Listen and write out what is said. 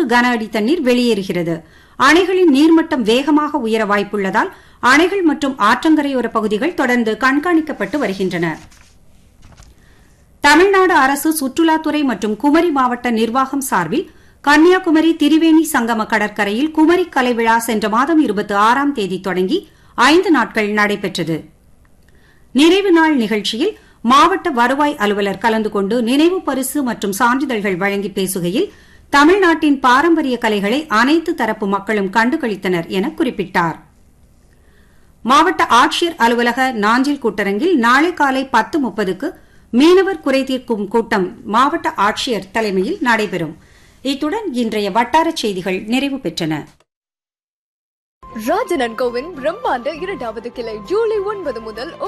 கன அடி தண்ணீர் வெளியேறுகிறது அணைகளின் நீர்மட்டம் வேகமாக உயர வாய்ப்புள்ளதால் அணைகள் மற்றும் ஆற்றங்கரையோர பகுதிகள் தொடர்ந்து கண்காணிக்கப்பட்டு வருகின்றன தமிழ்நாடு அரசு சுற்றுலாத்துறை மற்றும் குமரி மாவட்ட நிர்வாகம் சார்பில் கன்னியாகுமரி திரிவேணி சங்கம கடற்கரையில் குமரி கலை விழா சென்ற மாதம் இருபத்தி ஆறாம் தேதி தொடங்கி ஐந்து நாட்கள் நடைபெற்றது நிறைவு நாள் நிகழ்ச்சியில் மாவட்ட வருவாய் அலுவலர் கலந்து கொண்டு நினைவு பரிசு மற்றும் சான்றிதழ்கள் வழங்கி பேசுகையில் தமிழ்நாட்டின் பாரம்பரிய கலைகளை அனைத்து தரப்பு மக்களும் கண்டுகளித்தனர் என குறிப்பிட்டார் மாவட்ட ஆட்சியர் அலுவலக நாஞ்சில் கூட்டரங்கில் நாளை காலை பத்து முப்பதுக்கு மீனவர் குறைதீர்க்கும் கூட்டம் மாவட்ட ஆட்சியர் தலைமையில் நடைபெறும் இத்துடன் இன்றைய வட்டார செய்திகள் நிறைவு பெற்றன ராஜனன் கோவின் பிரம்மாண்ட இரண்டாவது கிளை ஜூலை ஒன்பது முதல்